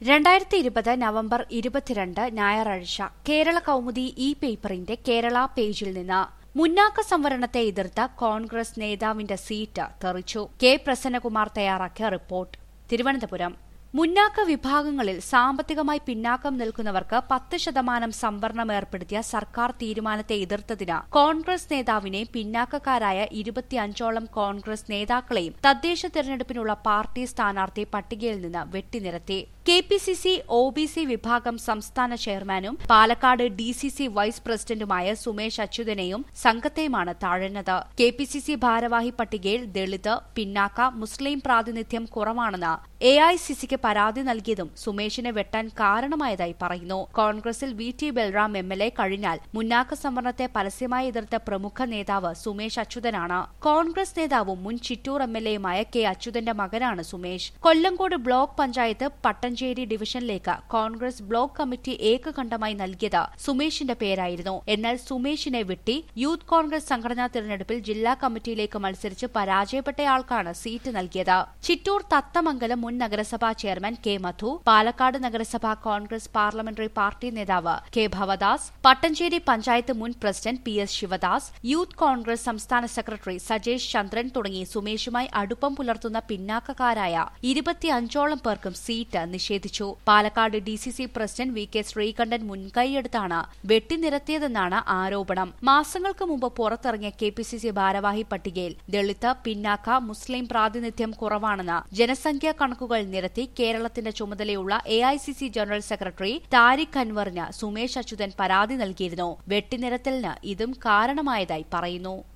രണ്ടായിരത്തി ഇരുപത് നവംബർ ഇരുപത്തിരണ്ട് ഞായറാഴ്ച കേരള കൗമുദി ഇ പേപ്പറിന്റെ കേരള പേജിൽ നിന്ന് മുന്നാക്ക സംവരണത്തെ എതിർത്ത കോൺഗ്രസ് നേതാവിന്റെ സീറ്റ് തെറിച്ചു കെ പ്രസന്നകുമാർ തയ്യാറാക്കിയ റിപ്പോർട്ട് തിരുവനന്തപുരം മുന്നാക്ക വിഭാഗങ്ങളിൽ സാമ്പത്തികമായി പിന്നാക്കം നിൽക്കുന്നവർക്ക് പത്ത് ശതമാനം സംവരണം ഏർപ്പെടുത്തിയ സർക്കാർ തീരുമാനത്തെ എതിർത്തതിന് കോൺഗ്രസ് നേതാവിനെയും പിന്നാക്കക്കാരായ ഇരുപത്തിയഞ്ചോളം കോൺഗ്രസ് നേതാക്കളെയും തദ്ദേശ തെരഞ്ഞെടുപ്പിനുള്ള പാർട്ടി സ്ഥാനാർത്ഥി പട്ടികയിൽ നിന്ന് വെട്ടിനിരത്തി K P C C O B C വിഭാഗം സംസ്ഥാന ചെയർമാനും Palakkad D C C vice പ്രസിഡന്റുമായ സുമേഷ് അച്യുതനെയും സംഘത്തെയുമാണ് താഴ്ന്നത് കെ പി സി സി ഭാരവാഹി പട്ടികയിൽ ദളിത് പിന്നാക്ക മുസ്ലിം പ്രാതിനിധ്യം കുറവാണെന്ന് എ ഐ സി സിക്ക് പരാതി നൽകിയതും സുമേഷിനെ വെട്ടാൻ കാരണമായതായി പറയുന്നു കോൺഗ്രസിൽ V T Balram M L A കഴിഞ്ഞാൽ മുന്നാക്ക സംവരണത്തെ പരസ്യമായി എതിർത്ത പ്രമുഖ നേതാവ് സുമേഷ് അച്യുതനാണ് കോൺഗ്രസ് നേതാവും മുൻ ചിറ്റൂർ എം എൽ എയുമായ കെ അച്യുതന്റെ മകനാണ് സുമേഷ് കൊല്ലങ്കോട് ബ്ലോക്ക് പഞ്ചായത്ത് പട്ടഞ്ചേരി ഡിവിഷനിലേക്ക് കോൺഗ്രസ് ബ്ലോക്ക് കമ്മിറ്റി ഏകകണ്ഠമായി നൽകിയത് സുമേഷിന്റെ പേരായിരുന്നു എന്നാൽ സുമേഷിനെ വെട്ടി യൂത്ത് കോൺഗ്രസ് സംഘടനാ തിരഞ്ഞെടുപ്പിൽ ജില്ലാ കമ്മിറ്റിയിലേക്ക് മത്സരിച്ച് പരാജയപ്പെട്ടയാൾക്കാണ് സീറ്റ് നൽകിയത് ചിറ്റൂർ തത്തമംഗലം മുൻ നഗരസഭാ ചെയർമാൻ കെ മധു പാലക്കാട് നഗരസഭാ കോൺഗ്രസ് പാർലമെന്ററി പാർട്ടി നേതാവ് കെ ഭവദാസ് പട്ടഞ്ചേരി പഞ്ചായത്ത് മുൻ president P S Sivadas youth Congress സംസ്ഥാന സെക്രട്ടറി സജേഷ് ചന്ദ്രൻ തുടങ്ങി സുമേഷുമായി അടുപ്പം പുലർത്തുന്ന പിന്നാക്കക്കാരായ ഇരുപത്തിയഞ്ചോളം പേർക്കും സീറ്റ് നിഷേധിച്ചു Palakkad D C C president V K Sreekandan മുൻകൈയെടുത്താണ് വെട്ടിനിരത്തിയതെന്നാണ് ആരോപണം മാസങ്ങൾക്ക് മുമ്പ് പുറത്തിറങ്ങിയ കെ പി സി സി ഭാരവാഹി പട്ടികയിൽ ദളിത് പിന്നാക്ക മുസ്ലിം പ്രാതിനിധ്യം കുറവാണെന്ന് ജനസംഖ്യാ കണക്കുകൾ നിരത്തി കേരളത്തിന്റെ ചുമതലയുള്ള A I C C general secretary Tariq അൻവറിന് സുമേഷ് അച്യുതൻ പരാതി നൽകിയിരുന്നു വെട്ടിനിരത്തലിന് ഇതും കാരണമായതായി പറയുന്നു